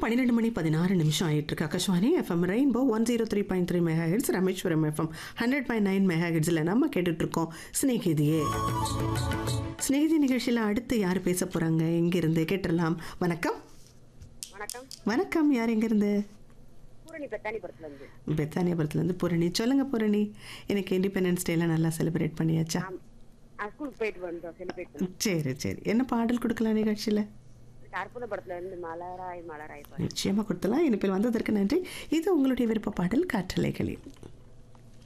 பன்னிரெண்டு மணி பதினாறு நிமிஷம் ஆயிட்டு இருக்கு Akashvani FM rainbow one zero three point three megahertz Rameswaram FM hundred point nine மெகா ஹெட்ஸில் நம்ம கேட்டுட்டு இருக்கோம் ஸ்நேகிதியே ஸ்நேகிதி நிகழ்ச்சியில் அடுத்து யார் பேச போகிறாங்க எங்கிருந்து கேட்டுடலாம் வணக்கம் வணக்கம் வணக்கம் யார் எங்கேருந்து பூரணி பெத்தானிபுரத்துல இருந்து பெத்தானியபுரத்துலேருந்து பூரணி சொல்லுங்கள் பூரணி எனக்கு இண்டிபெண்டன்ஸ் டேலாம் நல்லா செலிப்ரேட் பண்ணியாச்சா ஆம். ஆ, ஸ்கூலுக்கு போயிட்டு வந்தோம் செலிப்ரேட் பண்ணோம் சரி சரி என்ன பாடல் கொடுக்கலாம் நிகழ்ச்சியில் அற்புத படத்துல இருந்து மலராய் மலராய் பாடு. நிச்சயமாக கொடுத்தலாம் இனிப்பில் வந்ததற்கு நன்றி இது உங்களுடைய விருப்ப பாடல் காற்றலைகளில்